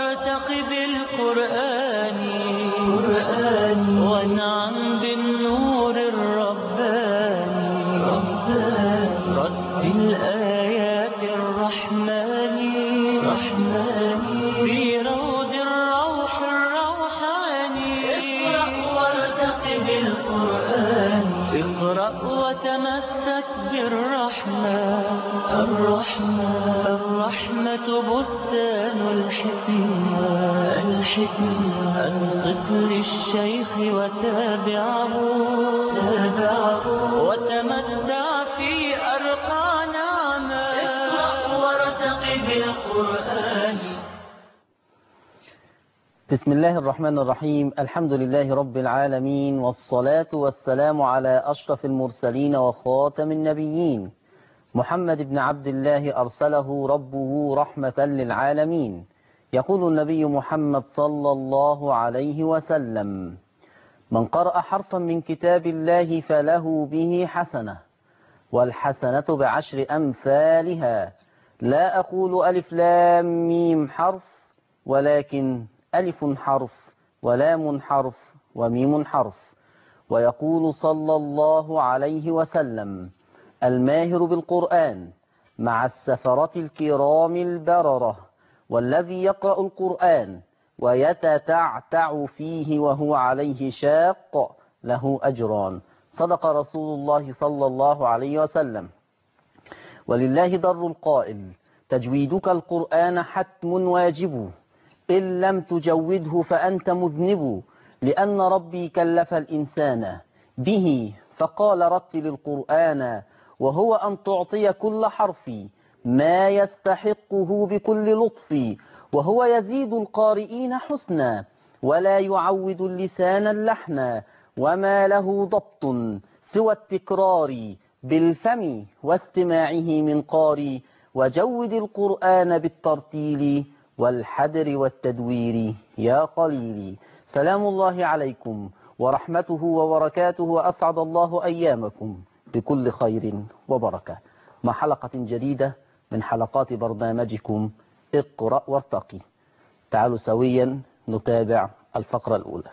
وارتقب القرآن قرآن وانعم بالنور الرباني رباني رتل آيات الرحمن رحمن في روض الروح الروحاني اقرأ وارتقب القرآن اقرأ وتمسك بالرحمن الرحمن الرحمة بستان الحكمة الحكمة أنصت للشيخ وتابعه تابعه وتمتع في أرقى نعمة اقرأ وارتقب القرآن بسم الله الرحمن الرحيم الحمد لله رب العالمين والصلاة والسلام على أشرف المرسلين وخاتم النبيين محمد بن عبد الله أرسله ربه رحمة للعالمين يقول النبي محمد صلى الله عليه وسلم من قرأ حرفا من كتاب الله فله به حسنة والحسنة بعشر أمثالها لا أقول ألف لام ميم حرف ولكن ألف حرف ولام حرف وميم حرف ويقول صلى الله عليه وسلم الماهر بالقرآن مع السفرة الكرام البررة والذي يقرأ القرآن ويتتعتع فيه وهو عليه شاق له أجران صدق رسول الله صلى الله عليه وسلم ولله در القائل تجويدك القرآن حتم واجب إن لم تجوده فأنت مذنب لأن ربي كلف الإنسان به فقال رتل القرآن وهو أن تعطي كل حرف ما يستحقه بكل لطف وهو يزيد القارئين حسنا ولا يعود اللسان اللحنا وما له ضبط سوى التكرار بالفم واستماعه من قاري وجود القرآن بالترتيل والحدر والتدوير يا خليلي سلام الله عليكم ورحمته وبركاته وأسعد الله أيامكم بكل خير وبركة مع حلقة جديدة من حلقات برنامجكم اقرأ وارتقي تعالوا سويا نتابع الفقرة الأولى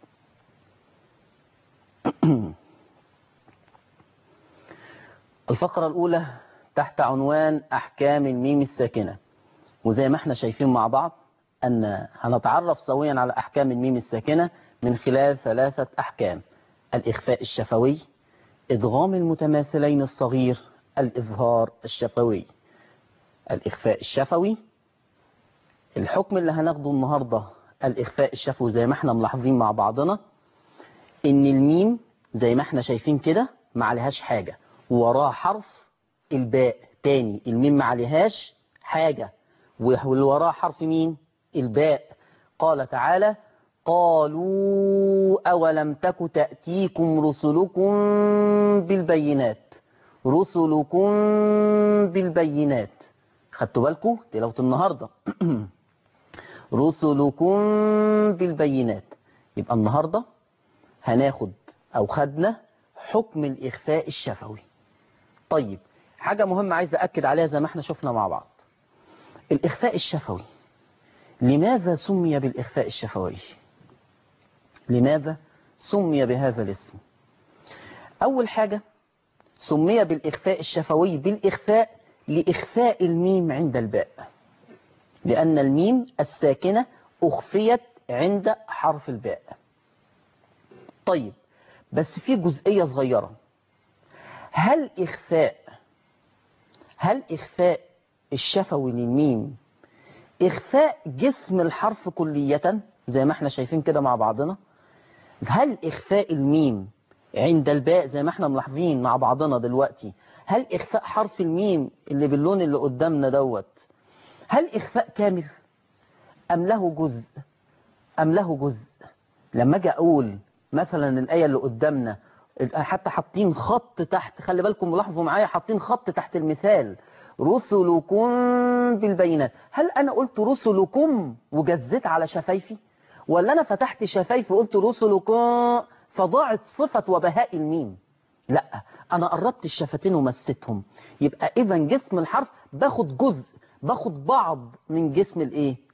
الفقرة الأولى تحت عنوان أحكام الميم الساكنة وزي ما احنا شايفين مع بعض أن هنتعرف سويا على أحكام الميم الساكنة من خلال ثلاثة أحكام الإخفاء الشفوي إدغام المتماثلين الصغير الإظهار الشفوي الإخفاء الشفوي الحكم اللي هناخده النهاردة الإخفاء الشفوي زي ما احنا ملاحظين مع بعضنا إن الميم زي ما احنا شايفين كده ما عليهاش حاجة وراه حرف الباء تاني الميم ما عليهاش حاجة واللي وراه حرف مين الباء قال تعالى قالوا أولم تك تأتيكم رسلكم بالبينات رسلكم بالبينات خدتوا بالكم تلاوة النهاردة رسلكم بالبينات يبقى النهاردة هناخد أو خدنا حكم الإخفاء الشفوي طيب حاجة مهمة عايز أكد عليها زي ما احنا شفنا مع بعض الإخفاء الشفوي لماذا سمي بالإخفاء الشفوي لماذا سمي بهذا الاسم أول حاجة سمي بالإخفاء الشفوي بالإخفاء لإخفاء الميم عند الباء لأن الميم الساكنة أخفيت عند حرف الباء طيب بس في جزئية صغيرة هل إخفاء هل إخفاء الشفوي للميم إخفاء جسم الحرف كلية زي ما احنا شايفين كده مع بعضنا هل إخفاء الميم عند الباء زي ما احنا ملاحظين مع بعضنا دلوقتي هل إخفاء حرف الميم اللي باللون اللي قدامنا دوت هل إخفاء كامل أم له جزء أم له جزء لما أجي أقول مثلا الآية اللي قدامنا حتى حاطين خط تحت خلي بالكم ملاحظوا معايا حاطين خط تحت المثال رسلكم بالبينات هل أنا قلت رسلكم وجزت على شفايفي ولا أنا فتحت شفايفي وقلت رسلكم فضاعت صفة وبهاء الميم لا أنا قربت الشفتين ومستهم يبقى إذا جسم الحرف باخد جزء باخد بعض من جسم الإيه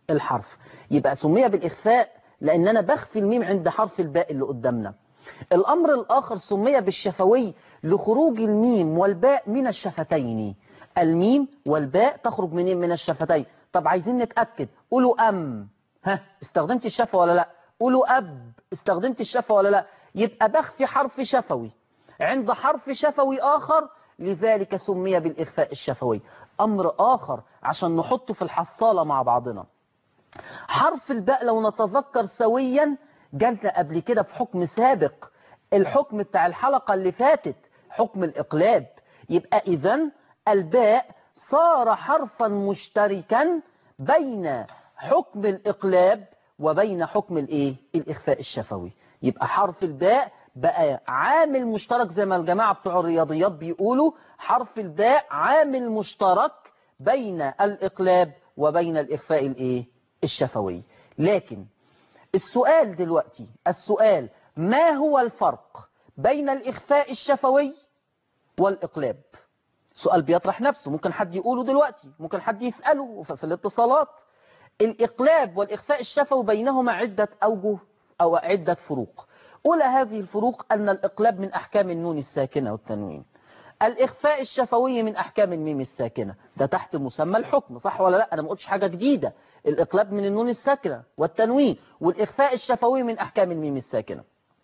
الحرف يبقى سمي بالإخفاء لأن أنا بخفي الميم عند حرف الباء اللي قدامنا الأمر الآخر سمي بالشفوي لخروج الميم والباء من الشفتين الميم والباء تخرج من من الشفتين طب عايزين نتأكد قولوا أم ها استخدمت الشفة ولا لا قولوا أب استخدمت الشفة ولا لا يبقى بخفي حرف شفوي عند حرف شفوي آخر لذلك سمي بالإخفاء الشفوي أمر آخر عشان نحطه في الحصالة مع بعضنا حرف الباء لو نتذكر سويا جالنا قبل كده في حكم سابق الحكم بتاع الحلقة اللي فاتت حكم الإقلاب يبقى إذن الباء صار حرفا مشتركا بين حكم الإقلاب وبين حكم الإيه؟ الإخفاء الشفوي يبقى حرف الباء بقى عامل مشترك زي ما الجماعة بتوع الرياضيات بيقولوا حرف الباء عامل مشترك بين الإقلاب وبين الإخفاء الإيه؟ الشفوي لكن السؤال دلوقتي السؤال ما هو الفرق بين الإخفاء الشفوي والإقلاب سؤال بيطرح نفسه ممكن حد يقوله دلوقتي ممكن حد يسأله في الاتصالات الإقلاب والإخفاء الشفوي بينهما عدة أوجه أو عدة فروق أولى هذه الفروق أن الإقلاب من أحكام النون الساكنة والتنوين الإخفاء الشفوي من أحكام الميم الساكنة ده تحت مسمى الحكم صح ولا لا أنا ما قلتش حاجة جديدة الإقلاب من النون الساكنة والتنوين والإخفاء الشفوي من أحكام الميم الساكنة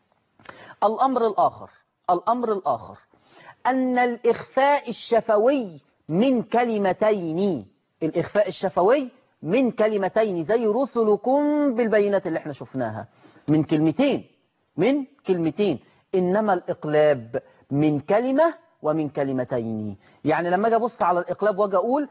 الأمر الآخر الأمر الآخر أن الإخفاء الشفوي من كلمتين الإخفاء الشفوي من كلمتين زي رسلكم بالبينات اللي احنا شفناها من كلمتين من كلمتين إنما الإقلاب من كلمة ومن كلمتين يعني لما اجي ابص على الإقلاب واجي أقول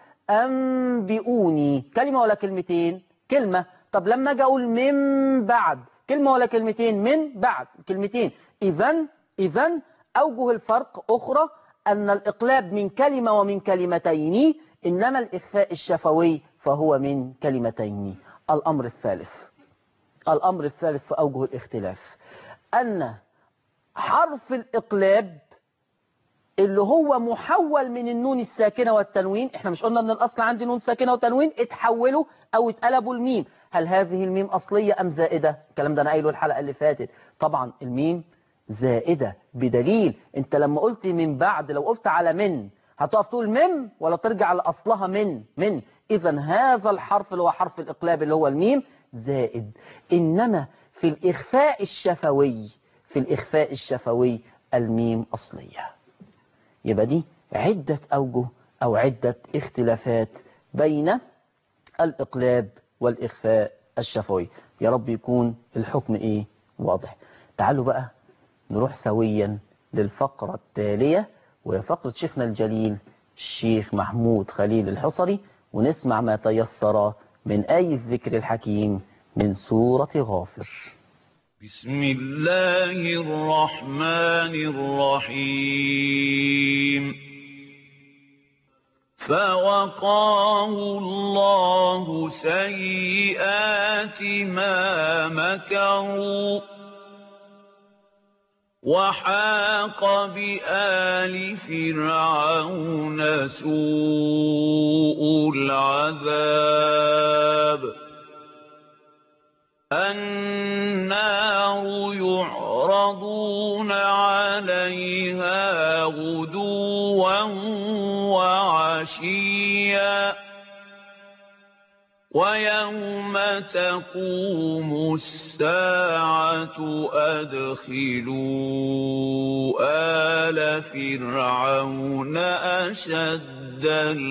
أنبئوني كلمة ولا كلمتين كلمة طب لما اجي أقول من بعد كلمة ولا كلمتين من بعد كلمتين إذن إذن أوجه الفرق أخرى أن الإقلاب من كلمة ومن كلمتين إنما الإخفاء الشفوي فهو من كلمتين الأمر الثالث الأمر الثالث في أوجه الاختلاف أن حرف الإقلاب اللي هو محول من النون الساكنة والتنوين احنا مش قلنا ان الاصل عندي نون ساكنة وتنوين اتحولوا او اتقلبوا الميم هل هذه الميم اصلية ام زائدة الكلام ده انا قايله الحلقة اللي فاتت طبعا الميم زائدة بدليل انت لما قلت من بعد لو قلت على من هتقف تقول من ولا ترجع لأصلها من من إذا هذا الحرف اللي هو حرف الإقلاب اللي هو الميم زائد إنما في الإخفاء الشفوي في الإخفاء الشفوي الميم أصلية يبقى دي عدة أوجه أو عدة اختلافات بين الإقلاب والإخفاء الشفوي يا رب يكون الحكم إيه واضح تعالوا بقى نروح سويا للفقرة التالية وهي فقرة شيخنا الجليل الشيخ محمود خليل الحصري ونسمع ما تيسر من آي الذكر الحكيم من سورة غافر بسم الله الرحمن الرحيم فوقاه الله سيئات ما مكروا وحاق بآل فرعون سوء العذاب النار يعرضون عليها غدوا وعشيا ويوم تقوم الساعة أدخلوا آل فرعون أشد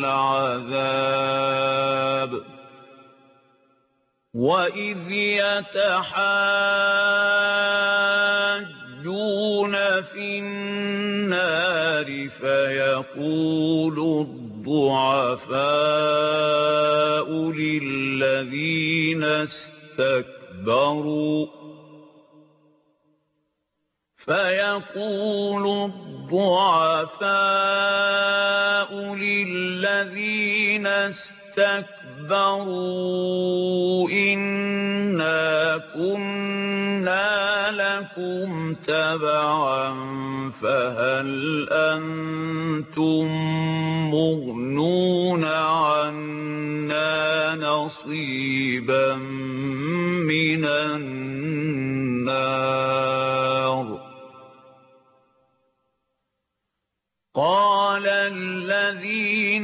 العذاب وإذ يتحاجون في النار فيقول الضعفاء للذين استكبروا فيقول الضعفاء للذين استكبروا إنا كنا لكم لكم تبعا فهل أنتم مغنون عنا نصيبا من النار قال الذين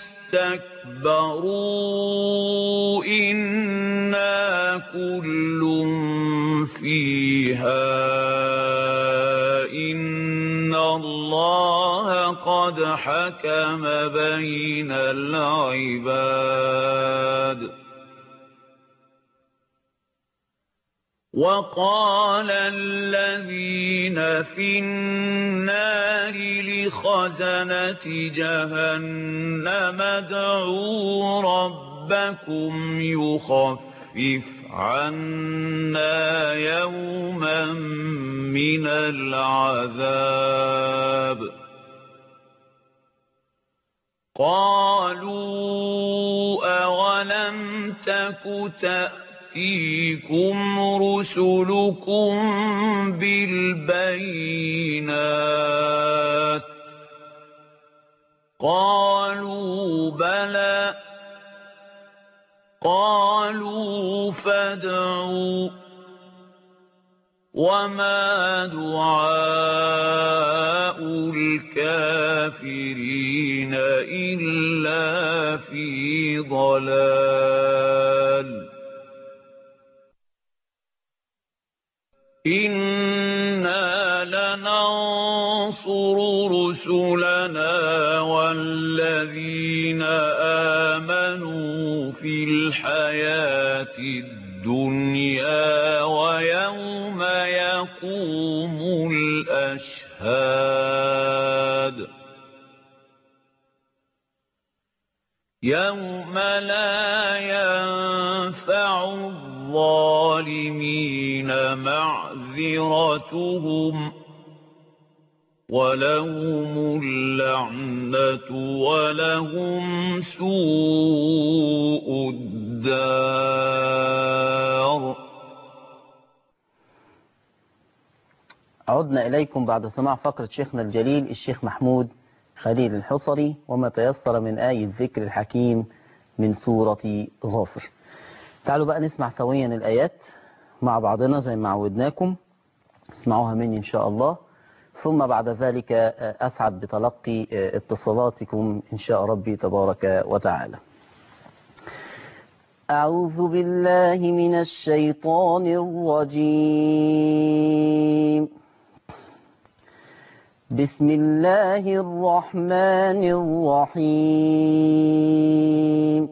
استكبروا إنا كل فيها إن الله قد حكم بين العباد وقال الذين في النار لخزنة جهنم ادعوا ربكم يخفف عنا يوما من العذاب قالوا أولم تك تأتيكم رسلكم بالبينات قالوا بلى قالوا فادعوا وما دعاء الكافرين إلا في ضلال إنا لننصر رسلنا والذين آمنوا في الحياة الدنيا ويوم يقوم الأشهاد يوم لا ينفع الظالمين معذرتهم ولهم اللعنة ولهم سوء الدار عدنا إليكم بعد سماع فقرة شيخنا الجليل الشيخ محمود خليل الحصري وما تيسر من آية الذكر الحكيم من سورة غافر تعالوا بقى نسمع سويا الآيات مع بعضنا زي ما عودناكم اسمعوها مني إن شاء الله ثم بعد ذلك أسعد بتلقي اتصالاتكم إن شاء ربي تبارك وتعالى أعوذ بالله من الشيطان الرجيم بسم الله الرحمن الرحيم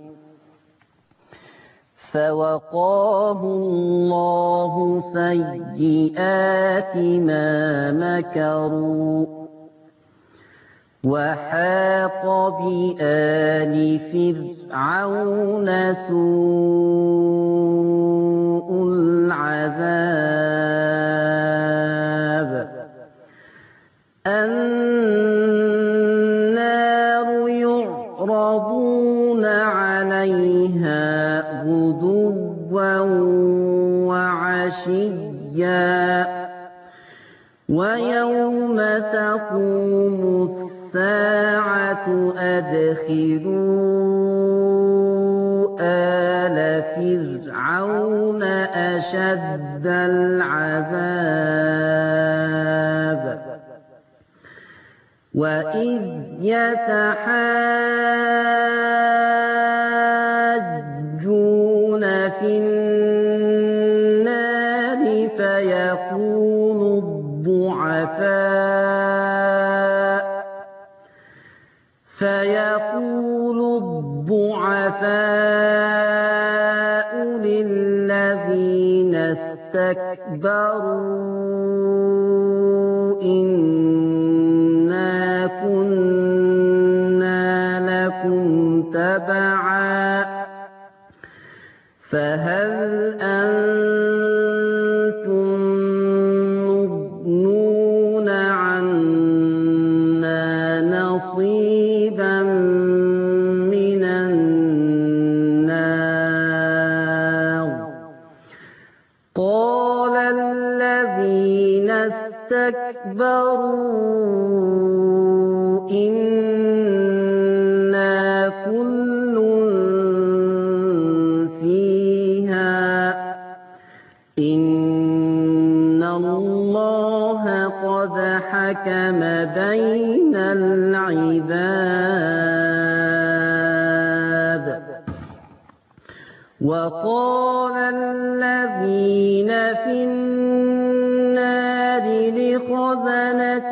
فوقاه الله سيئات ما مكروا وحاق بآل فرعون سوء العذاب النار يعرضون عليها غدوا وعشيا ويوم تقوم الساعة أدخلوا آل فرعون أشد العذاب وإذ يتحاجون في النار فيقول الضعفاء فيقول الضعفاء للذين استكبروا إنا كنا لكم تبعا فهل أنتم مغنون عنا نصيبا من النار قال الذين استكبروا إنا كل فيها إن الله قد حكم بين العباد وقال الذين في النار لخزنة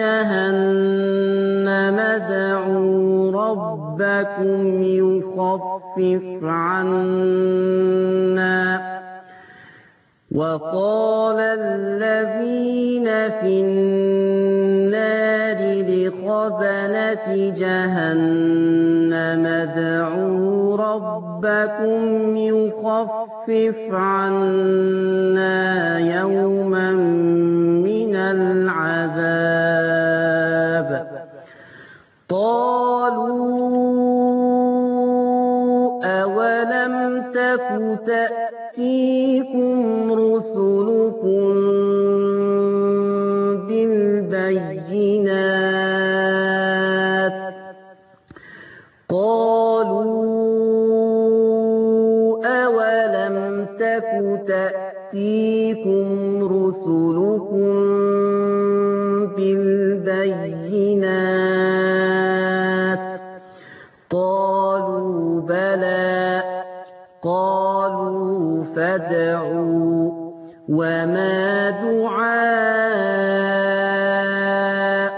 جهنم ادعوا ربكم يخفف عنا وقال الذين في النار لخزنة جهنم ادعوا ربكم يخفف عنا يوما من العذاب قالوا أولم تك تأتيكم رسلكم بالبينات قالوا أولم تك تأتيكم رسلكم بالبينات قالوا بلى قالوا فادعوا وما دعاء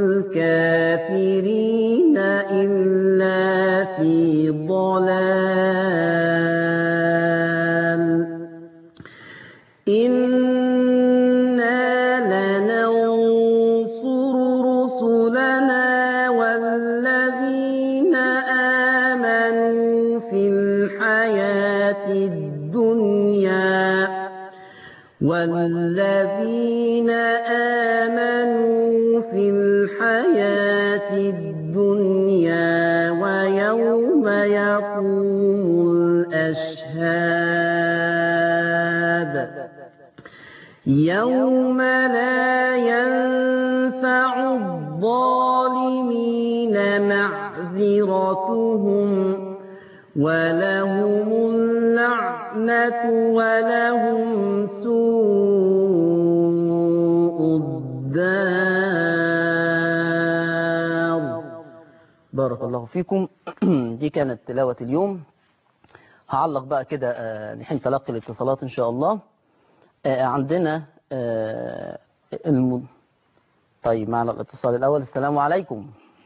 الكافرين إلا في ضلال إنا لننصر رسلنا والذين آمنوا في الحياة الدنيا والذين آمنوا في الحياة الدنيا ويوم يقوم الأشهاد يوم لا ينفع الظالمين معذرتهم ولهم اللعنة ولهم سوء الدار بارك الله فيكم دي كانت تلاوة اليوم هعلق بقى كده آه، لحين تلقي الاتصالات إن شاء الله آه، عندنا آه، الم... طيب معنا الاتصال الأول السلام عليكم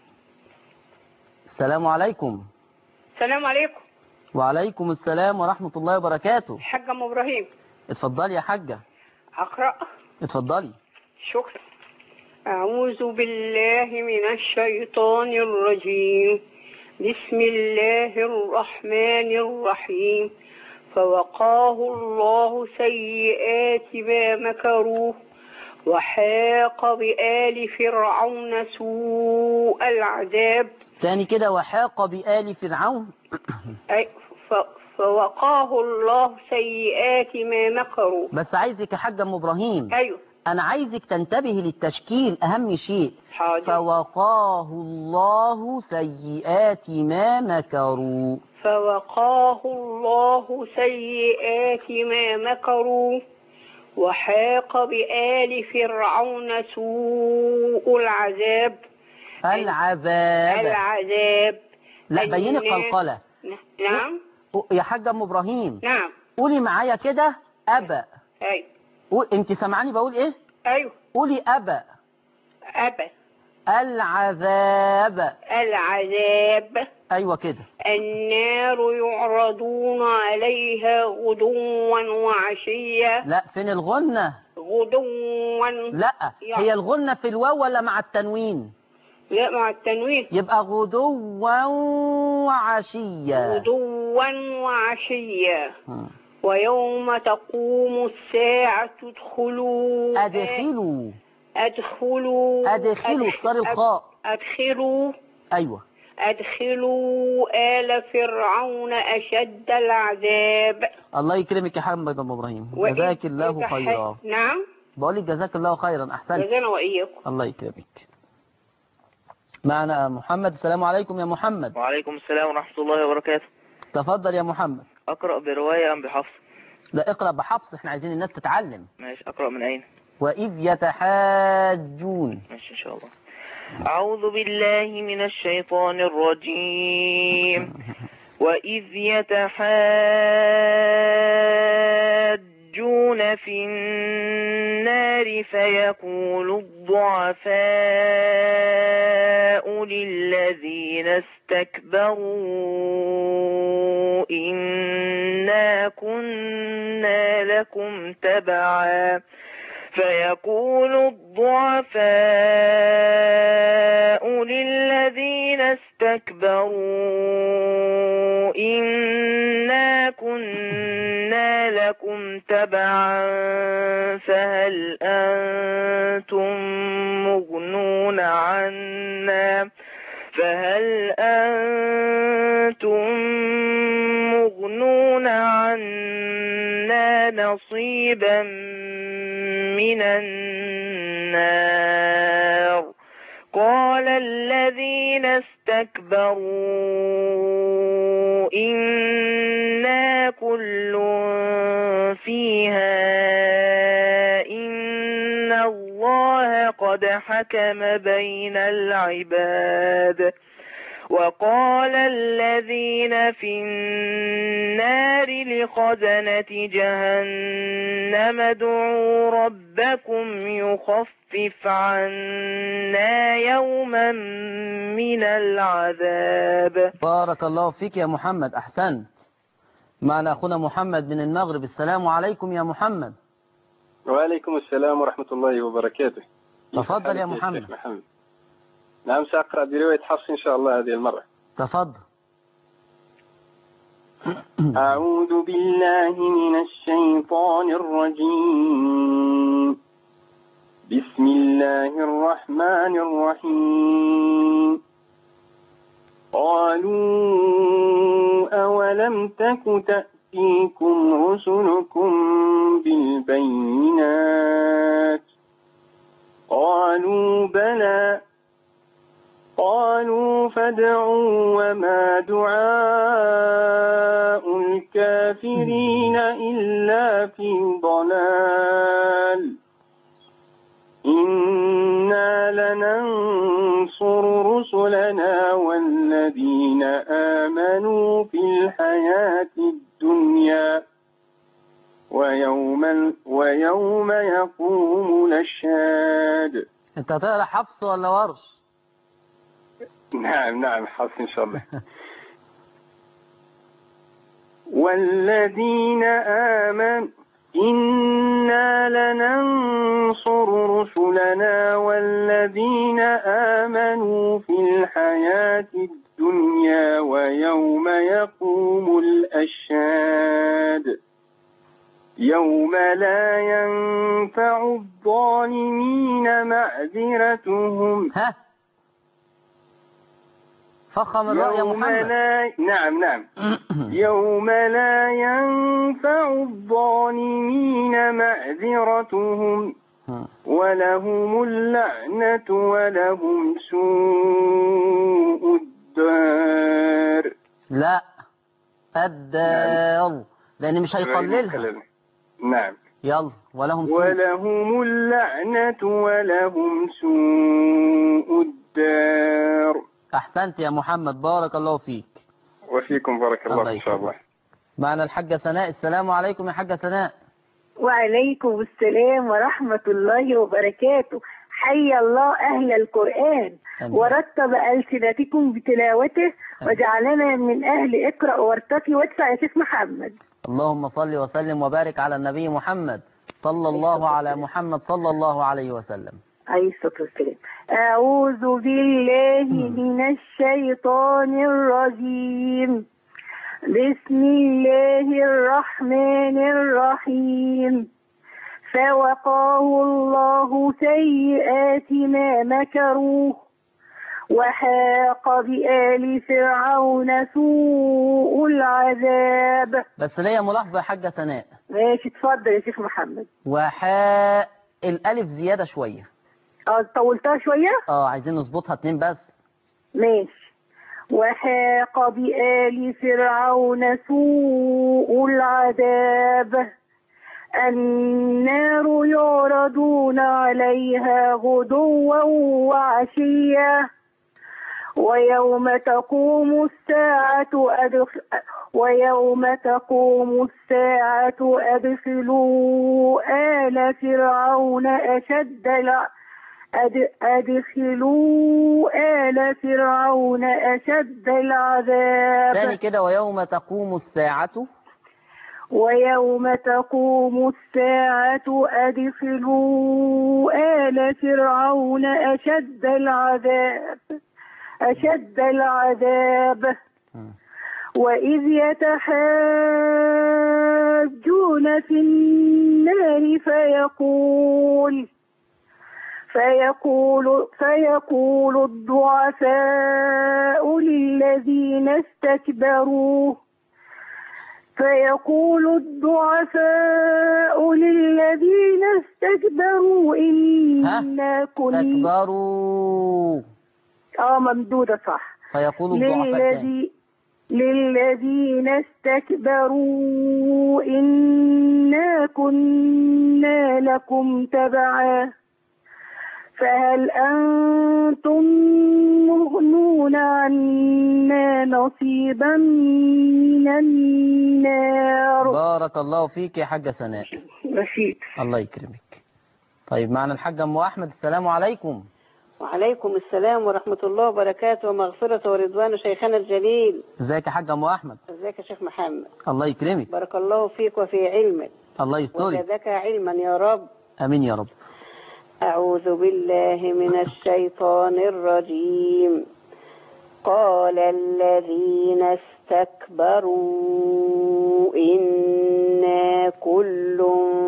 السلام عليكم السلام عليكم وعليكم السلام ورحمة الله وبركاته حاج ام ابراهيم اتفضلي يا حاجة اقرا اتفضلي شكرا اعوذ بالله من الشيطان الرجيم بسم الله الرحمن الرحيم فوقاه الله سيئات ما مكروه وحاق بآل فرعون سوء العذاب تاني كده وحاق بآل فرعون أي ف- فوقاه الله سيئات ما مكروا بس عايزك يا حاجة أم إبراهيم أيوه أنا عايزك تنتبهي للتشكيل أهم شيء حاضر فوقاه الله سيئات ما مكروا فوقاه الله سيئات ما مكروا وحاق بآل فرعون سوء العذاب العذاب العذاب لا بيني الناس- قلقلة نعم يا حاجة أم إبراهيم نعم قولي معايا كده أبا أيوه قول- انت سامعاني بقول ايه أيوه قولي أبا أبا العذاب العذاب أيوة كده النار يعرضون عليها غدوا وعشيا لا فين الغنة غدوا لا هي الغنة في الواو ولا مع التنوين لا مع التنوين يبقى غدوا وعشيا غدوا وعشيا مم. ويوم تقوم الساعة ادخلوا أدخلوا ادخلوا أدخلوا أدخ- اختار الخاء ادخلوا أيوة ادخلوا آل فرعون أشد العذاب الله يكرمك يا محمد أم إبراهيم وإذ جزاك الله اتح- خيرا نعم بقول لك جزاك الله خيرا احسنت جزانا وإياكم الله يكرمك معنا محمد السلام عليكم يا محمد وعليكم السلام ورحمة الله وبركاته تفضل يا محمد أقرأ برواية أم بحفظ لا اقرأ بحفص احنا عايزين الناس تتعلم ماشي أقرأ من أين وإذ يتحاجون ماشي إن شاء الله أعوذ بالله من الشيطان الرجيم وإذ يتحاجون في النار فيقول الضعفاء للذين استكبروا إنا كنا لكم تبعا فيقول الضعفاء للذين استكبروا إنا كنا لكم تبعا فهل أنتم مغنون عنا فهل أنتم مغنون عنا نصيبا من النار قال الذين استكبروا إنا كل فيها إن الله قد حكم بين العباد وقال الذين في النار لخزنة جهنم ادعوا ربكم يخفف عنا يوما من العذاب بارك الله فيك يا محمد أحسنت معنا أخونا محمد من المغرب السلام عليكم يا محمد وعليكم السلام ورحمة الله وبركاته تفضل يا كيف حالك محمد. شيخ محمد نعم سأقرأ برواية حفص إن شاء الله هذه المرة تفضل أعوذ بالله من الشيطان الرجيم بسم الله الرحمن الرحيم قالوا أولم تك تأتيكم رسلكم بالبينات قالوا بلى قالوا فادعوا وما دعاء الكافرين إلا في ضلال إنا لننصر رسلنا والذين آمنوا في الحياة الدنيا ويوم, ويوم يقوم الأشهاد أنت هتقرأ حفص ولا ورش نعم نعم حفص إن شاء الله والذين آمنوا إنا لننصر رسلنا والذين آمنوا في الحياة الدنيا ويوم يقوم الأشهاد يوم لا ينفع الظالمين معذرتهم ها فخم الرأي يا يوم محمد لا نعم نعم يوم لا ينفع الظالمين معذرتهم ولهم اللعنة ولهم سوء الدار لا الدار لأن مش هيقللها نعم يلا ولهم سوء ولهم اللعنة ولهم سوء الدار أحسنت يا محمد بارك الله فيك وفيكم بارك الله الله إن شاء يكرمك. الله معنا الحاجة سناء السلام عليكم يا حاجة سناء وعليكم السلام ورحمة الله وبركاته حي الله أهل القرآن آمين. ورتب ألسنتكم بتلاوته وجعلنا من أهل اقرأ وارتقي وادفع يا شيخ محمد اللهم صل وسلم وبارك على النبي محمد صلى الله على محمد صلى الله عليه وسلم عليه الصلاة والسلام أعوذ بالله من الشيطان الرجيم بسم الله الرحمن الرحيم فوقاه الله سيئات ما مكروه وحاق بآل فرعون سوء العذاب بس ليا ملاحظة يا حاجة سناء ماشي اتفضل يا شيخ محمد وحاء الالف زياده شويه اه طولتها شوية اه عايزين نظبطها اتنين بس ماشي وحاق بآل فرعون سوء العذاب النار يعرضون عليها غدوا وعشيا ويوم تقوم الساعة أدخ ويوم تقوم الساعة أدخلوا آل فرعون أشد الع... أد... أدخلوا آل فرعون أشد العذاب تاني كده ويوم تقوم الساعة ويوم تقوم الساعة أدخلوا آل فرعون أشد العذاب أشد العذاب وإذ يتحاجون في النار فيقول فيقول فيقول الضعفاء للذين استكبروا فيقول الضعفاء للذين استكبروا إنا كنا تكبروا اه ممدودة صح فيقول الضعفاء تاني. للذي للذين استكبروا إنا كنا لكم تبعا فهل أنتم مغنون عنا نصيبا من النار بارك الله فيك يا حاجة سناء رشيد الله يكرمك طيب معنا الحاجة أم أحمد السلام عليكم وعليكم السلام ورحمة الله وبركاته ومغفرة ورضوان شيخنا الجليل ازيك يا حاجة أم أحمد ازيك يا شيخ محمد الله يكرمك بارك الله فيك وفي علمك الله يسترك وزادك علما يا رب أمين يا رب أعوذ بالله من الشيطان الرجيم قال الذين استكبروا إنا كل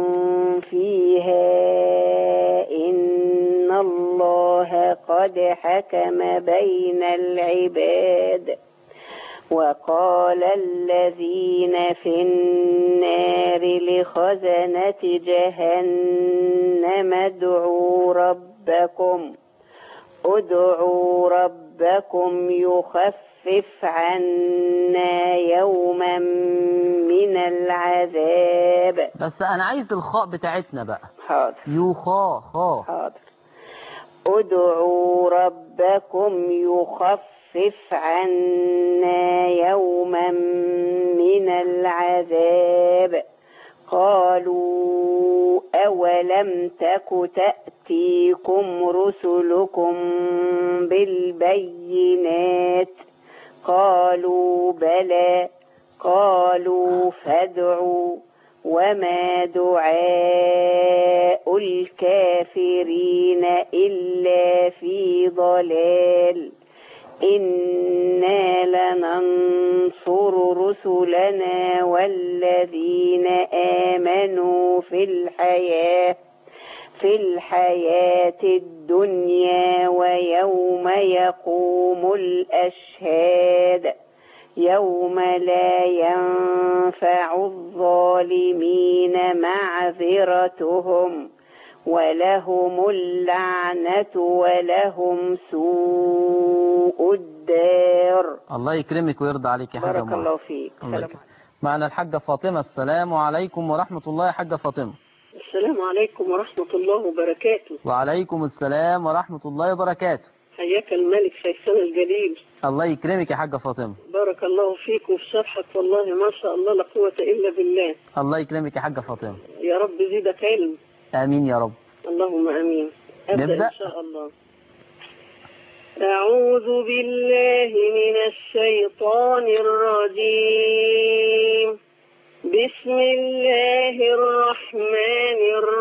فيها إن الله قد حكم بين العباد وقال الذين في النار لخزنة جهنم ادعوا ربكم ادعوا ربكم يخفف عنا يوما من العذاب بس أنا عايز الخاء بتاعتنا بقى حاضر يخا خا حاضر ادعوا ربكم يخفف عنا يوما من العذاب قالوا أولم تك تأتيكم رسلكم بالبينات قالوا بلى قالوا فادعوا وما دعاء الكافرين إلا في ضلال إنا لننصر رسلنا والذين آمنوا في الحياة في الحياة الدنيا ويوم يقوم الأشهاد يوم لا ينفع الظالمين معذرتهم ولهم اللعنة ولهم سوء الدار الله يكرمك ويرضى عليك يا حاجة بارك أم الله أحمد فيك الله سلام يكرمك معنا الحاجة فاطمة السلام عليكم ورحمة الله يا حاجة فاطمة السلام عليكم ورحمة الله وبركاته وعليكم السلام ورحمة الله وبركاته حياك الملك شيخنا الجليل الله يكرمك يا حاجة فاطمة بارك الله فيك وفي شرحك والله ما شاء الله لا قوة إلا بالله الله يكرمك يا حاجة فاطمة يا رب زيدك علم آمين يا رب اللهم أمين أبدأ نبدأ؟ إن شاء الله أعوذ بالله من الشيطان الرجيم بسم الله الرحمن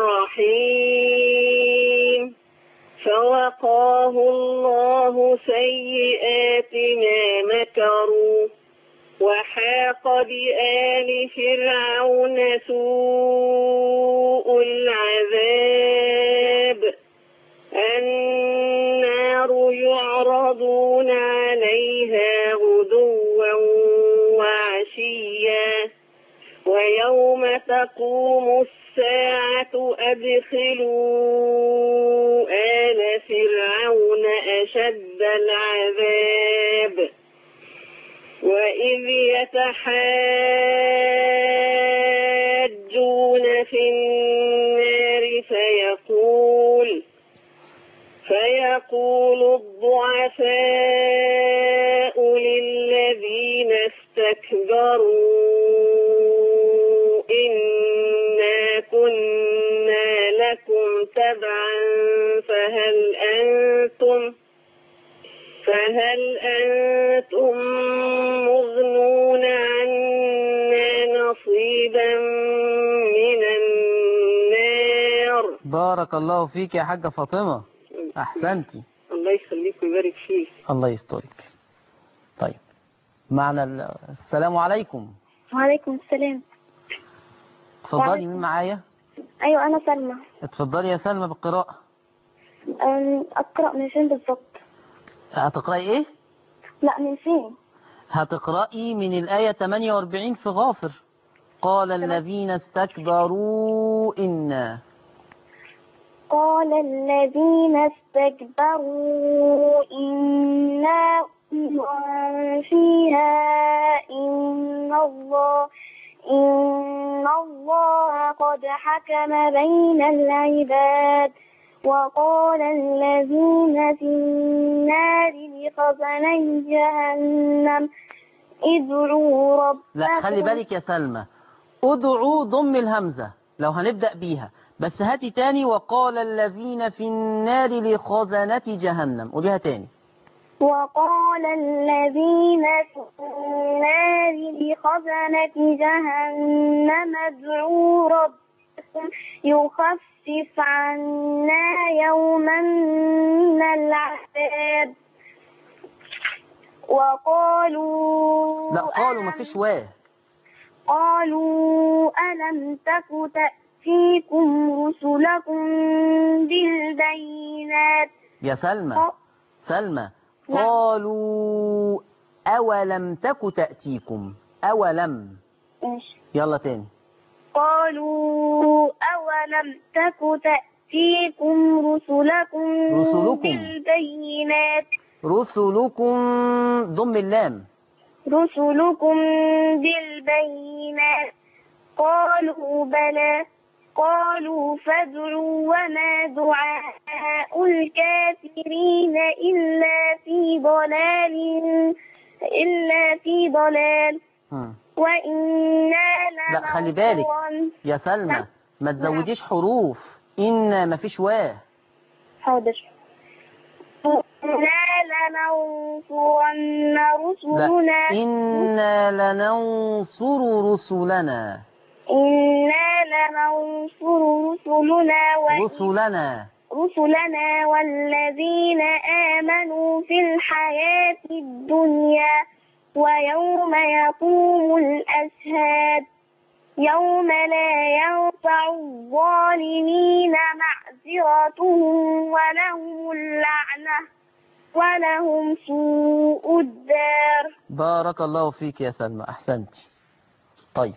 الرحيم فوقاه الله سيئات ما مكروا وحاق بآل فرعون سوء العذاب النار يعرضون عليها غدوا وعشيا ويوم تقوم الساعة أدخلوا آل فرعون أشد العذاب وإذ يتحاجون في النار فيقول فيقول الضعفاء للذين استكبروا إنا كنا لكم تبعا فهل أنتم فهل أنتم مغنون عنا نصيبا من النار بارك الله فيك يا حاجة فاطمة أحسنتي الله يخليك ويبارك فيك الله يسترك طيب معنا ال- السلام عليكم وعليكم السلام اتفضلي مين معايا أيوة أنا سلمى اتفضلي يا سلمى بالقراءة أم، أقرأ من فين بالظبط هتقرأي ايه لا من فين هتقرأي من الآية 48 في غافر قال الذين استكبروا إنا قال الذين استكبروا إنا كل فيها إن الله إن الله قد حكم بين العباد وقال الذين في النار لخزني جهنم ادعوا ربكم لا خلي بالك يا سلمى ادعوا ضم الهمزة لو هنبدأ بيها بس هاتي تاني وقال الذين في النار لخزنة جهنم قوليها تاني وقال الذين في النار لخزنة جهنم ادعوا ربكم يخفف عنا يوما من العذاب وقالوا لا قالوا مفيش واه قالوا ألم تك تأتيكم رسلكم بالبينات يا سلمى سلمى قالوا أولم تك تأتيكم أولم ماشي. يلا تاني قالوا أولم تك تأتيكم رسلكم رسلكم. بالبينات رسلكم ضم اللام رسلكم بالبينات قالوا بلى قالوا فادعوا وما دعاء الكافرين إلا في ضلال إلا في ضلال مم. وإنا لا خلي بالك لننصرن يا سلمى ما تزوديش حروف إن مفيش واه حاضر إنا لننصرن لا رسلنا إنا لننصر رسلنا إنا لننصر رسلنا و- رسلنا رسلنا والذين آمنوا في الحياة الدنيا ويوم يقوم الأشهاد يوم لا ينفع الظالمين معذرتهم ولهم اللعنة ولهم سوء الدار بارك الله فيك يا سلمى أحسنتي طيب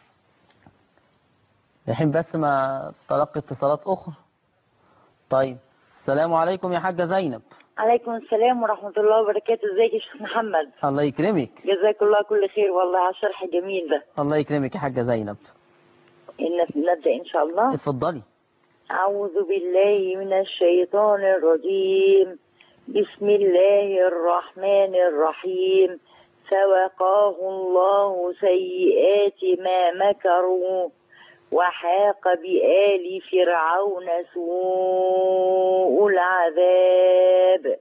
الحين بس ما تلقي اتصالات أخرى طيب السلام عليكم يا حاجة زينب عليكم السلام ورحمة الله وبركاته ازيك يا شيخ محمد الله يكرمك جزاك الله كل خير والله على الشرح الجميل ده الله يكرمك يا حاجة زينب إن نبدأ إن شاء الله اتفضلي أعوذ بالله من الشيطان الرجيم بسم الله الرحمن الرحيم فوقاه الله سيئات ما مكروا وحاق بآل فرعون سوء العذاب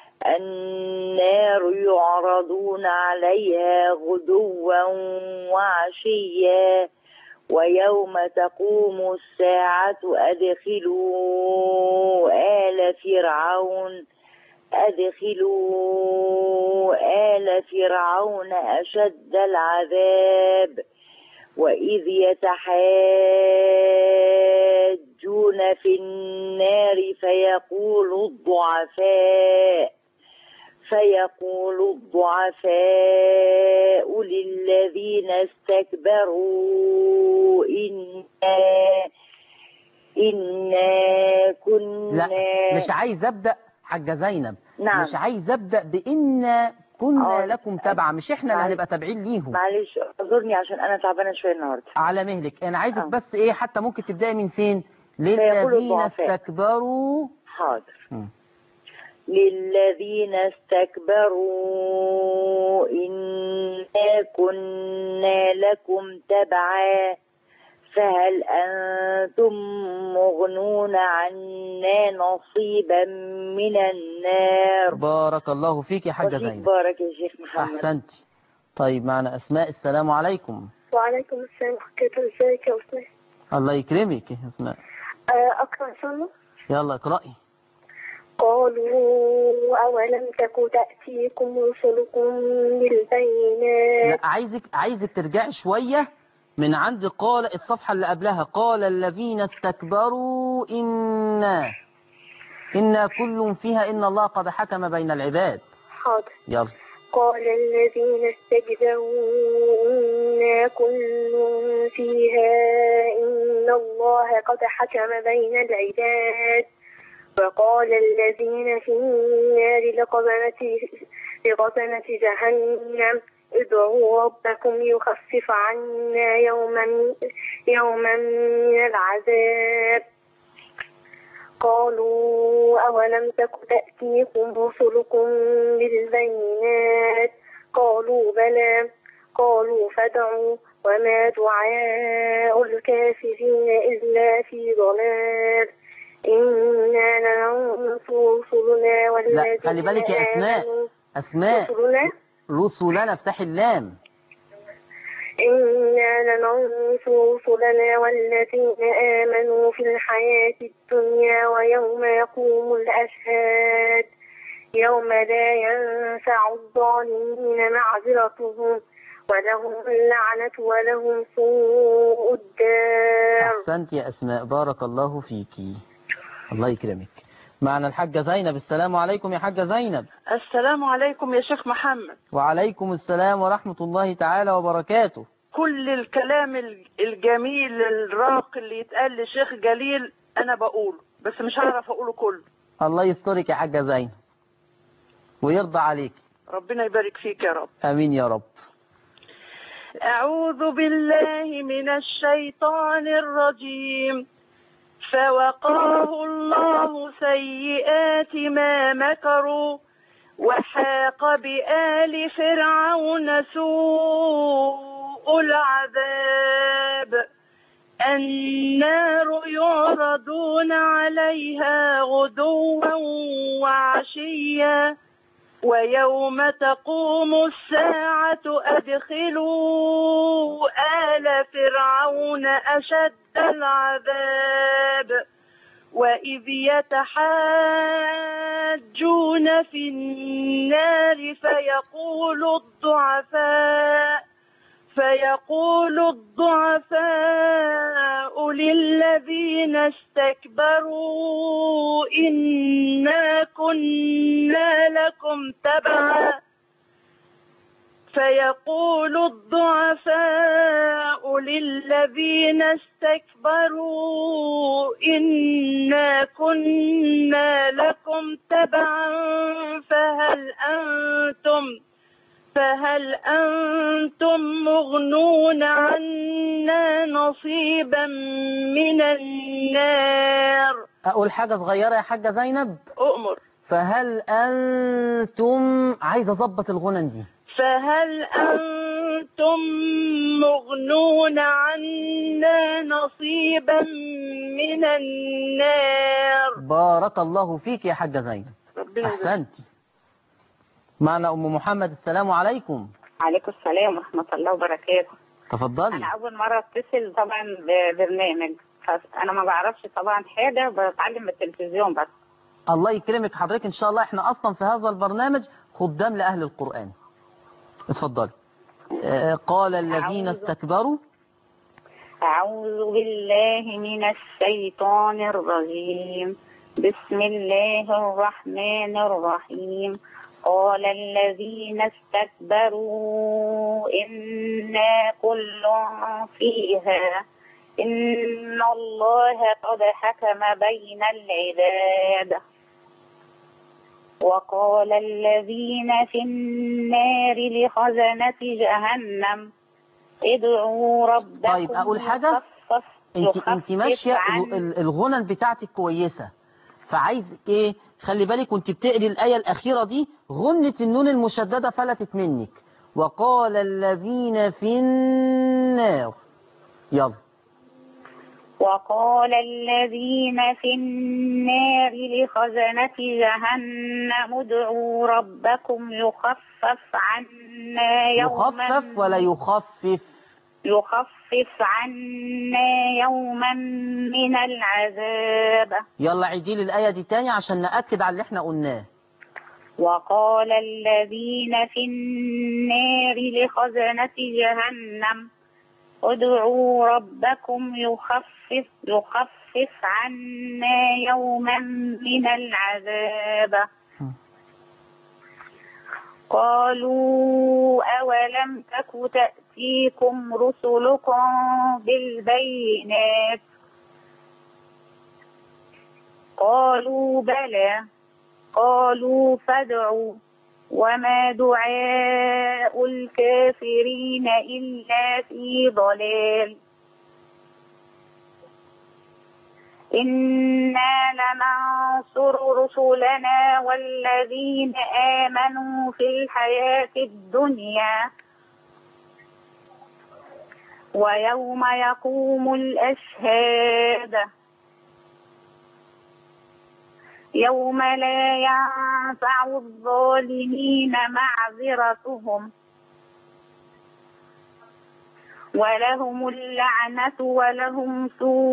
النار يعرضون عليها غدوا وعشيا ويوم تقوم الساعة أدخلوا آل فرعون أدخلوا آل فرعون أشد العذاب وإذ يتحاجون في النار فيقول الضعفاء فيقول الضعفاء للذين استكبروا إنا إنا كنا لا مش عايز ابدا حاجه زينب نعم. مش عايز ابدا بان كنا آه. لكم تبعا مش احنا اللي معلش. هنبقى تابعين ليهم معلش اعذرني عشان أنا تعبانة شوية النهاردة على مهلك انا عايزك آه. بس ايه حتى ممكن تبداي من فين فيقول للذين الضعفاء. استكبروا حاضر مم. للذين استكبروا إنا كنا لكم تبعا فهل أنتم مغنون عنا نصيبا من النار بارك الله فيك يا حاجه وفيك زينب بارك يا شيخ محمد احسنتي طيب معنا اسماء السلام عليكم وعليكم السلام ورحمة الله ازيك يا أستاذ الله يكرمك يا اسماء آه، أقرأ سنة يلا اقراي قالوا أولم تك تأتيكم رسلكم بالبينات لا عايزك عايزك ترجعي شويه من عند قال الصفحه اللي قبلها قال الذين استكبروا انا انا كل فيها ان الله قد حكم بين العباد حاضر يلا قال الذين استكبروا إنا كل فيها إن الله قد حكم بين العباد وقال الذين في النار لقبنة لقبنة جهنم ادعوا ربكم يخفف عنا يوما يوما من العذاب قالوا أولم تك تأتيكم رسلكم بالبينات قالوا بلى قالوا فادعوا وما دعاء الكافرين إلا في ضلال إنا لننصر رسلنا والذين لا خلي بالك يا اسماء آمنوا اسماء رسلنا رسلنا افتحي اللام إنا لننصر رسلنا والذين آمنوا في الحياة الدنيا ويوم يقوم الأشهاد يوم لا ينفع الظالمين معذرتهم ولهم اللعنة ولهم سوء الدار احسنت يا اسماء بارك الله فيكي الله يكرمك معنا الحاجه زينب السلام عليكم يا حاجه زينب السلام عليكم يا شيخ محمد وعليكم السلام ورحمه الله تعالى وبركاته كل الكلام ال- الجميل الراقي اللي يتقال لشيخ جليل انا بقوله بس مش هعرف اقوله كله الله يسترك يا حاجه زينب ويرضى عليك ربنا يبارك فيك يا رب امين يا رب أعوذ بالله من الشيطان الرجيم فوقاه الله سيئات ما مكروا وحاق بآل فرعون سوء العذاب النار يعرضون عليها غدوا وعشيا ويوم تقوم الساعة أدخلوا آل فرعون أشد العذاب وإذ يتحاجون في النار فيقول الضعفاء فيقول الضعفاء للذين استكبروا إنا كنا لكم تبعا فيقول الضعفاء للذين استكبروا إنا كنا لكم تبعا فهل أنتم فهل أنتم مغنون عنا نصيبا من النار اقول حاجه صغيره يا حاجه زينب أؤمر فهل انتم عايز اظبط الغنن دي فهل أنتم مغنون عنا نصيبا من النار بارك الله فيك يا حاجه زينب ربنا يبارك. احسنتي معنا ام محمد السلام عليكم عليكم السلام ورحمة الله وبركاته تفضلي أنا أول مرة أتصل طبعا ببرنامج فأنا ما بعرفش طبعا حاجة بتعلم من التلفزيون بس الله يكرمك حضرتك ان شاء الله احنا اصلا في هذا البرنامج خدام لاهل القران اتفضلي آه، قال الذين استكبروا أعوذ بالله من الشيطان الرجيم بسم الله الرحمن الرحيم قال الذين استكبروا إنا كل فيها إن الله قد حكم بين العباد وقال الذين في النار لخزنة جهنم ادعوا ربكم طيب أقول حاجة يخفف انت يخفف انت ماشيه عن- ال- ال- الغنن بتاعتك كويسه فعايز ايه خلي بالك وانت بتقري الايه الاخيره دي غنه النون المشدده فلتت منك وقال الذين في النار يلا وقال الذين في النار لخزنة جهنم ادعوا ربكم يخفف عنا يوما يخفف ولا يخفف يخفف عنا يوما من العذاب يلا عيدي لي الايه دي تاني عشان ناكد على اللي احنا قلناه وقال الذين في النار لخزنة جهنم ادعوا ربكم يخفف يخفف عنا يوما من العذاب قالوا أولم تك تأتيكم رسلكم بالبينات قالوا بلى قالوا فادعوا وما دعاء الكافرين إلا في ضلال إنا لننصر رسلنا والذين آمنوا في الحياة الدنيا ويوم يقوم الأشهاد يوم لا ينفع الظالمين معذرتهم ولهم اللعنة ولهم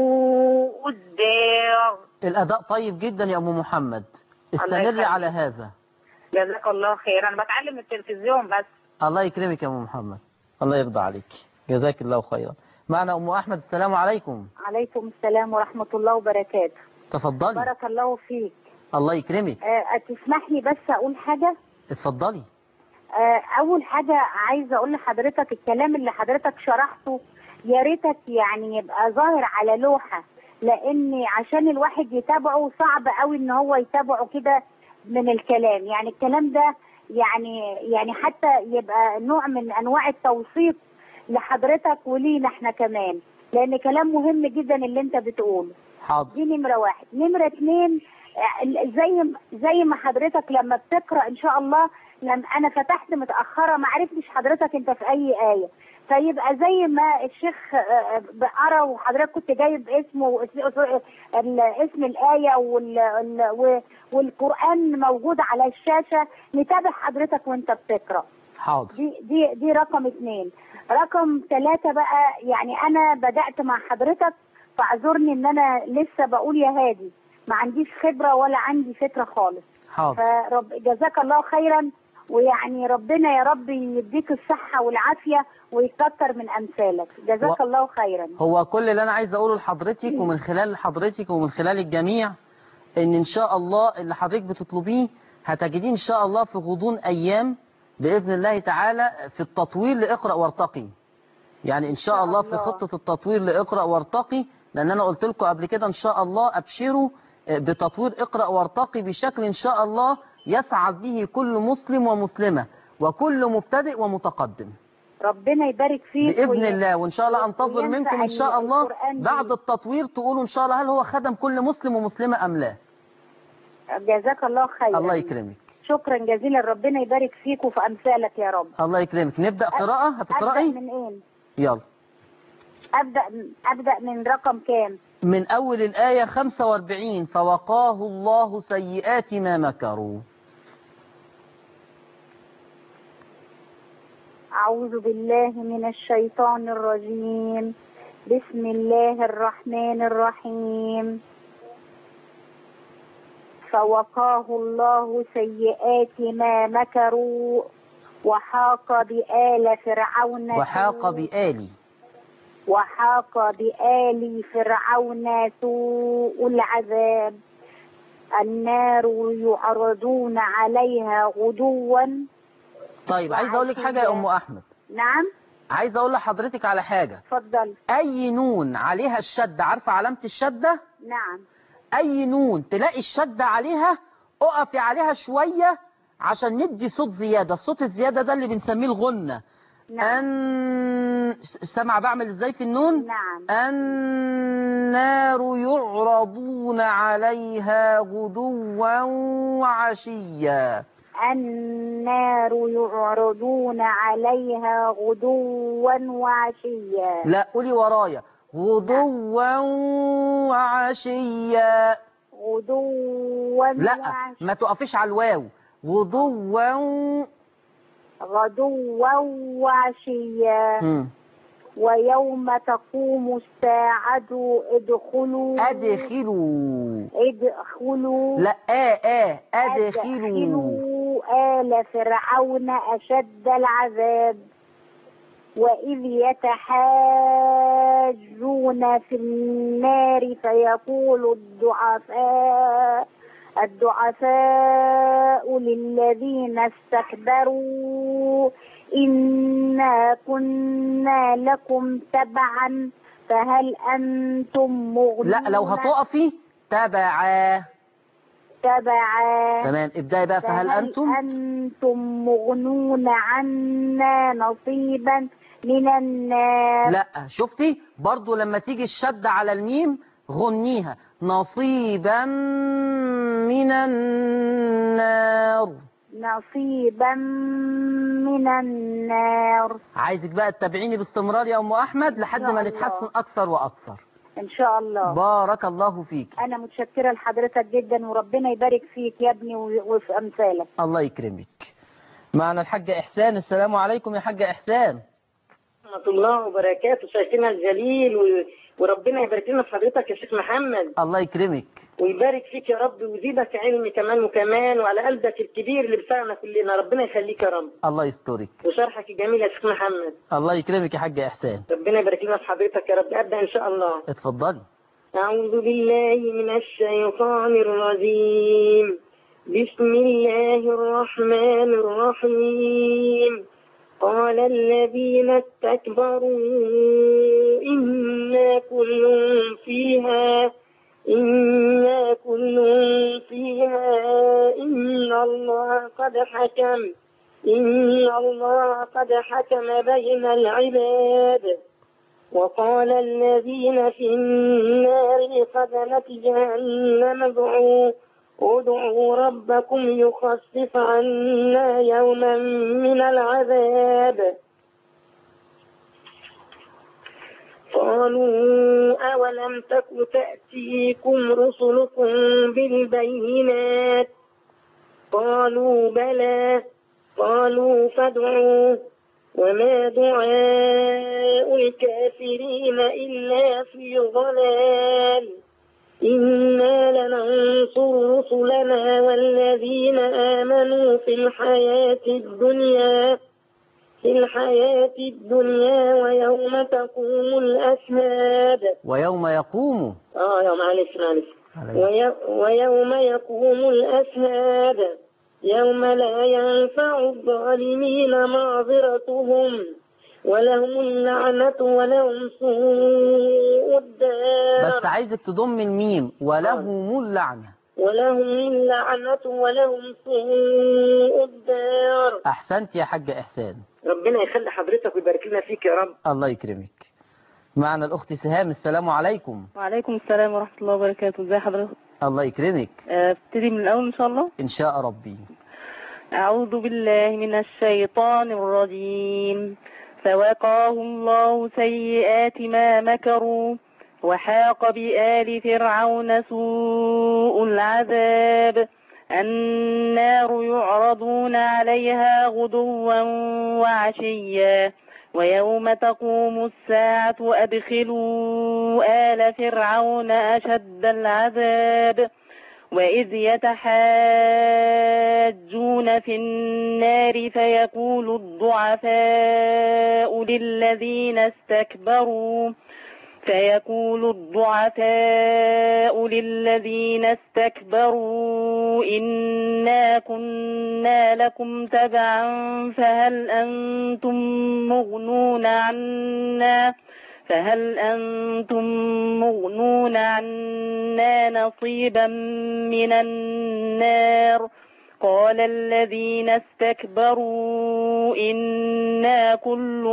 سوء الدار الاداء طيب جدا يا ام محمد استمري يخليك. على هذا جزاك الله خير أنا بتعلم التلفزيون بس الله يكرمك يا ام محمد الله يرضى عليك جزاك الله خيرا معنا ام احمد السلام عليكم عليكم السلام ورحمة الله وبركاته تفضلي بارك الله فيك الله يكرمك آه، تسمح لي بس أقول حاجة اتفضلي آه، أول حاجة عايزة أقول لحضرتك الكلام اللي حضرتك شرحته يا ريتك يعني يبقى ظاهر على لوحة لأن عشان الواحد يتابعه صعب قوي إن هو يتابعه كده من الكلام يعني الكلام ده يعني يعني حتى يبقى نوع من أنواع التوثيق لحضرتك ولينا احنا كمان لأن كلام مهم جدا اللي أنت بتقوله حاضر دي نمرة واحد نمرة اتنين آه، زي زي ما حضرتك لما بتقرأ ان شاء الله لما انا فتحت متأخرة ما عرفتش حضرتك انت في اي آية فيبقى زي ما الشيخ آه، آه، قرا وحضرتك كنت جايب اسمه واسم- ال- اسم الآية وال- ال- و- والقرآن موجود على الشاشة نتابع حضرتك وانت بتقرأ حاضر دي دي دي رقم اتنين رقم ثلاثة بقى يعني انا بدأت مع حضرتك فاعذرني ان انا لسه بقول يا هادي ما عنديش خبرة ولا عندي فكرة خالص حاضر فرب جزاك الله خيرا ويعني ربنا يا رب يديك الصحة والعافية ويكتر من أمثالك جزاك و- الله خيرا هو كل اللي انا عايز اقوله لحضرتك ومن خلال حضرتك ومن خلال الجميع ان ان شاء الله اللي حضرتك بتطلبيه هتجديه ان شاء الله في غضون ايام باذن الله تعالى في التطوير لاقرا وارتقي يعني ان شاء الله في خطة التطوير لاقرا وارتقي لان انا قلت لكم قبل كده ان شاء الله ابشروا بتطوير اقرا وارتقي بشكل ان شاء الله يسعد به كل مسلم ومسلمة وكل مبتدئ ومتقدم ربنا يبارك فيك بإذن وي- الله وإن شاء الله أنتظر وينفع منكم إن شاء ال- الله القرآن بيه. بعد التطوير تقولوا إن شاء الله هل هو خدم كل مسلم ومسلمة أم لا جزاك الله خيرا الله يكرمك شكرا جزيلا ربنا يبارك فيك وفي أمثالك يا رب الله يكرمك نبدأ قراءة أبدأ هتقرأي من إيه؟ يلا أبدأ أبدأ من رقم كام؟ من أول الآية 45 فوقاه الله سيئات ما مكروا أعوذ بالله من الشيطان الرجيم بسم الله الرحمن الرحيم فوقاه الله سيئات ما مكروا وحاق بآل فرعون وحاق سوء- بآلي وحاق بآل فرعون سوء العذاب النار يعرضون عليها غدوا طيب عايز اقول لك حاجه يا ام احمد نعم عايز اقول لحضرتك على حاجه اتفضل اي نون عليها الشده عارفه علامه الشده نعم اي نون تلاقي الشده عليها اقفي عليها شويه عشان ندي صوت زياده الصوت الزياده ده اللي بنسميه الغنه نعم. أن سمع بعمل ازاي في النون نعم النار يعرضون عليها غدوا وعشيا النار يعرضون عليها غدوا وعشيا لا قولي ورايا غدوا وعشيا غدوا لا وعشيا ما تقفيش على الواو غدوا غدوا وعشيا مم. ويوم تقوم الساعة ادخلوا ادخلوا ادخلوا لا اه اه ادخلوا أدخلوا آل فرعون أشد العذاب وإذ يتحاجون في النار فيقول الضعفاء الضعفاء للذين استكبروا إنا كنا لكم تبعا فهل أنتم مغنون لا لو هتقفي تبعا تبعا تمام ابداي بقى فهل انتم أنتم مغنون عنا نصيبا من النار لا شفتي برضو لما تيجي الشد على الميم غنيها نصيبا من النار نصيبا من النار عايزك بقى تتابعيني باستمرار يا ام احمد لحد إن شاء ما الله. نتحسن اكثر واكثر إن شاء الله بارك الله فيك أنا متشكرة لحضرتك جدا وربنا يبارك فيك يا ابني و- وفي أمثالك الله يكرمك معنا الحاجة إحسان السلام عليكم يا حاجة إحسان ورحمة الله وبركاته شيخنا الجليل و... وربنا يبارك لنا في حضرتك يا شيخ محمد الله يكرمك ويبارك فيك يا رب ويزيدك علم كمان وكمان وعلى قلبك الكبير اللي بتاعنا كلنا ربنا يخليك يا رب الله يسترك وشرحك الجميل يا شيخ محمد الله يكرمك يا حاجة إحسان ربنا يبارك لنا في حضرتك يا رب أبدأ إن شاء الله اتفضلي أعوذ بالله من الشيطان الرجيم بسم الله الرحمن الرحيم قال الذين استكبروا إنا كل فيها إنا كل فيها إن الله قد حكم إن الله قد حكم بين العباد وقال الذين في النار لخزنة جهنم ادعوا ادعوا ربكم يخفف عنا يوما من العذاب قالوا أولم تك تأتيكم رسلكم بالبينات قالوا بلى قالوا فادعوا وما دعاء الكافرين إلا في ضلال إنا لننصر رسلنا والذين آمنوا في الحياة الدنيا في الحياة الدنيا ويوم تقوم الأشهاد ويوم يقوم آه يا معلش معلش وي- ويوم يقوم الأشهاد يوم لا ينفع الظالمين معذرتهم ولهم اللعنة ولهم سوء الدار بس عايزك تضم الميم ولهم اللعنة ولهم اللعنة ولهم سوء الدار أحسنت يا حاجة إحسان ربنا يخلي حضرتك ويبارك لنا فيك يا رب الله يكرمك معنا الأخت سهام السلام عليكم وعليكم السلام ورحمة الله وبركاته ازي حضرتك الله يكرمك آه، ابتدي من الأول إن شاء الله إن شاء ربي أعوذ بالله من الشيطان الرجيم فوقاه الله سيئات ما مكروا وحاق بآل فرعون سوء العذاب النار يعرضون عليها غدوا وعشيا ويوم تقوم الساعة أدخلوا آل فرعون أشد العذاب وإذ يتحاجون في النار فيقول الضعفاء للذين استكبروا فيقول الضعفاء للذين استكبروا إنا كنا لكم تبعا فهل أنتم مغنون عنا فهل أنتم مغنون عنا نصيبا من النار قال الذين استكبروا إنا كل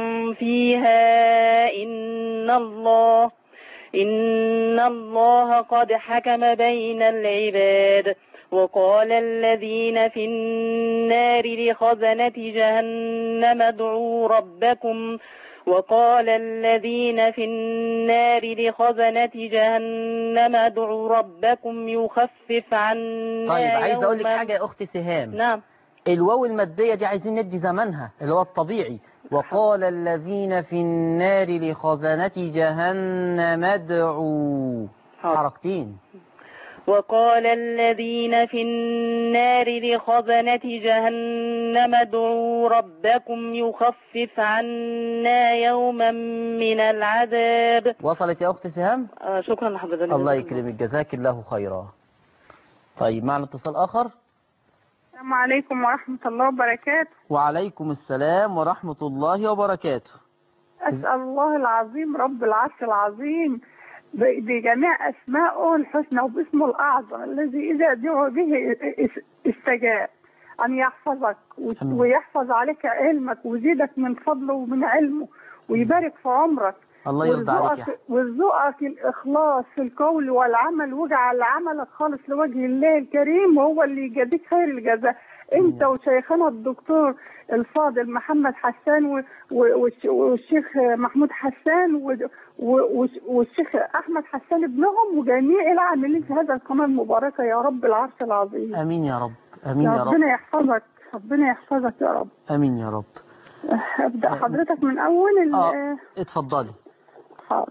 فيها إن الله إن الله قد حكم بين العباد وقال الذين في النار لخزنة جهنم ادعوا ربكم وقال الذين في النار لخزنة جهنم ادعوا ربكم يخفف عنا طيب عايز اقول لك يوما. حاجة يا اختي سهام نعم الواو المادية دي عايزين ندي زمنها اللي هو الطبيعي وقال الذين في النار لخزنة جهنم ادعوا حركتين وقال الذين في النار لخزنة جهنم ادعوا ربكم يخفف عنا يوما من العذاب وصلت يا اخت سهام آه شكرا لحضرتك الله يكرمك جزاك الله خيرا طيب معنا اتصال اخر السلام عليكم ورحمة الله وبركاته وعليكم السلام ورحمة الله وبركاته أسأل الله العظيم رب العرش العظيم ب- بجميع أسمائه الحسنى وباسمه الأعظم الذي إذا دعوا به اس- استجاب أن يحفظك وت- آمين. ويحفظ عليك علمك ويزيدك من فضله ومن علمه ويبارك في عمرك الله يرضى عليك يا ويرزقك ويرزقك الإخلاص في القول والعمل واجعل عملك خالص لوجه الله الكريم وهو اللي يجازيك خير الجزاء انت وشيخنا الدكتور الفاضل محمد حسان و- و- والش- والشيخ محمود حسان و- و- والشيخ احمد حسان ابنهم وجميع العاملين في هذا القناه المباركه يا رب العرش العظيم امين يا رب امين يا رب ربنا يحفظك ربنا يحفظك يا رب امين يا رب ابدا حضرتك من اول ال- اه اتفضلي حاضر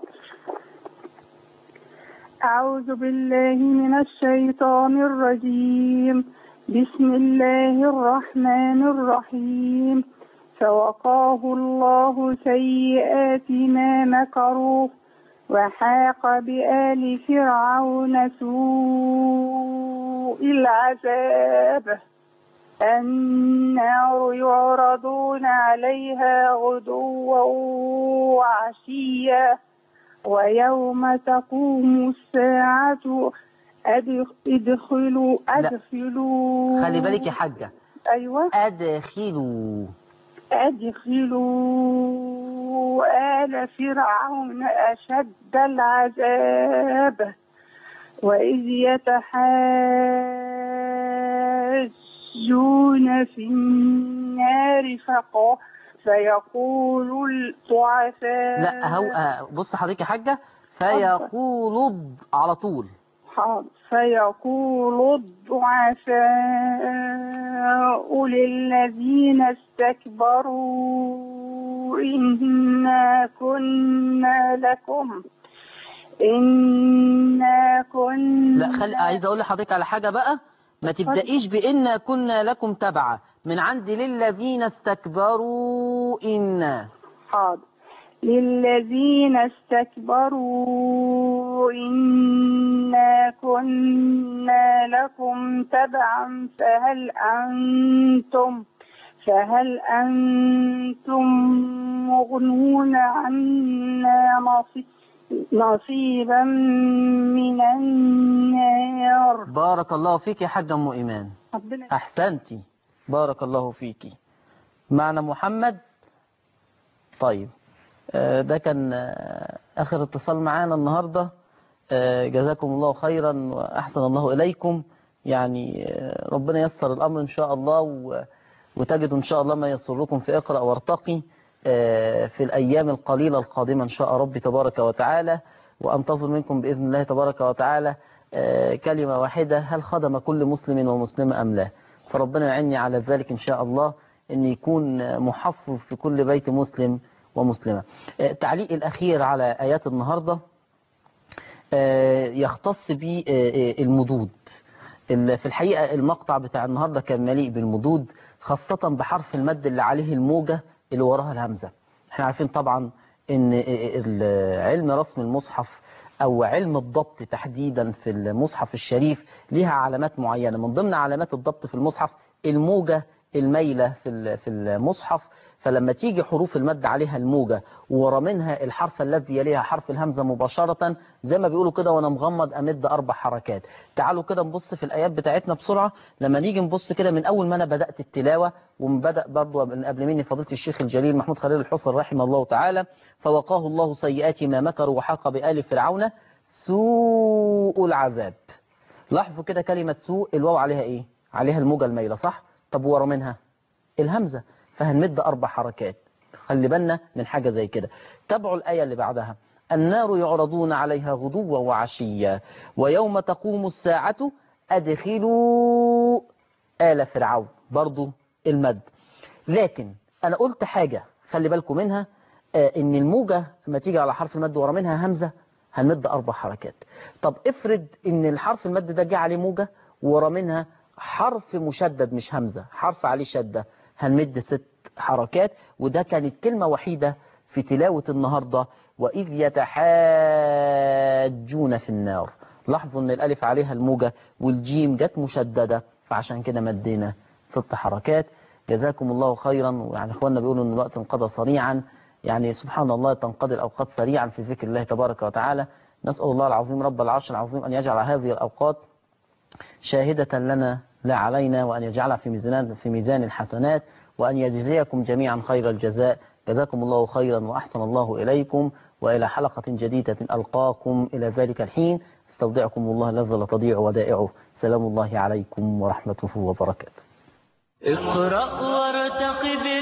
أعوذ بالله من الشيطان الرجيم بسم الله الرحمن الرحيم فوقاه الله سيئات ما مكروا وحاق بآل فرعون سوء العذاب النار يعرضون عليها غدوا وعشيا ويوم تقوم الساعة أدخ- ادخلوا أدخلوا خلي بالك يا حاجة أيوة ادخلوا أدخلوا آل فرعون أشد العذاب وإذ يتحاجون في النار فقا فيقول الضعفاء لا هو آه، بص حضرتك يا حاجة فيقول الض- على طول حاضر فيقول الضعفاء للذين استكبروا إنا كنا لكم إنا كنا لا خلي عايز اقول لحضرتك على حاجة بقى ما تبدأيش بإنا كنا لكم تبعا من عند للذين استكبروا إنا حاضر للذين استكبروا إنا كنا لكم تبعا فهل أنتم فهل أنتم مغنون عنا نصي- نصيبا من النار بارك الله فيك يا حاجة أم إيمان ربنا أحسنتي بارك الله فيك معنا محمد طيب آه، ده كان آه، آخر اتصال معانا النهاردة آه، جزاكم الله خيرا وأحسن الله إليكم يعني آه، ربنا يسر الأمر إن شاء الله و- وتجدوا إن شاء الله ما يسركم في اقرأ وارتقي آه، في الأيام القليلة القادمة إن شاء ربي تبارك وتعالى وأنتظر منكم بإذن الله تبارك وتعالى آه، كلمة واحدة هل خدم كل مسلم ومسلمة أم لا فربنا يعني على ذلك إن شاء الله أن يكون محفظ في كل بيت مسلم ومسلمة آه، تعليق الأخير على آيات النهاردة آه، يختص بالمدود في الحقيقة المقطع بتاع النهاردة كان مليء بالمدود خاصة بحرف المد اللي عليه الموجة اللي وراها الهمزة احنا عارفين طبعا ان ال- علم رسم المصحف او علم الضبط تحديدا في المصحف الشريف ليها علامات معينة من ضمن علامات الضبط في المصحف الموجة الميلة في ال- في المصحف فلما تيجي حروف المد عليها الموجة ورا منها الحرف الذي يليها حرف الهمزة مباشرة زي ما بيقولوا كده وانا مغمض امد اربع حركات تعالوا كده نبص في الايات بتاعتنا بسرعة لما نيجي نبص كده من اول ما انا بدأت التلاوة وبدأ برضو من قبل مني فضيلة الشيخ الجليل محمود خليل الحصر رحمه الله تعالى فوقاه الله سيئات ما مكروا وحاق بآل فرعون سوء العذاب لاحظوا كده كلمة سوء الواو عليها ايه عليها الموجة الميلة صح طب ورا منها الهمزة فهنمد أربع حركات خلي بالنا من حاجة زي كده تابعوا الآية اللي بعدها النار يعرضون عليها غدوا وعشيا ويوم تقوم الساعة أدخلوا آل فرعون برضو المد لكن أنا قلت حاجة خلي بالكم منها آه، إن الموجة لما تيجي على حرف المد ورا منها همزة هنمد أربع حركات طب افرض إن الحرف المد ده جه عليه موجة ورا منها حرف مشدد مش همزة حرف عليه شدة هنمد ست حركات وده كانت كلمة وحيدة في تلاوة النهاردة وإذ يتحاجون في النار لاحظوا ان الالف عليها الموجة والجيم جت مشددة فعشان كده مدينا ست حركات جزاكم الله خيرا ويعني اخواننا بيقولوا ان الوقت انقضى سريعا يعني سبحان الله تنقضي الاوقات سريعا في ذكر الله تبارك وتعالى نسأل الله العظيم رب العرش العظيم ان يجعل هذه الاوقات شاهدة لنا لا علينا وأن يجعلها في ميزان في ميزان الحسنات وأن يجزيكم جميعا خير الجزاء جزاكم الله خيرا وأحسن الله إليكم وإلى حلقة جديدة ألقاكم إلى ذلك الحين استودعكم الله الذي لا تضيع ودائعه سلام الله عليكم ورحمته وبركاته اقرأ وارتقب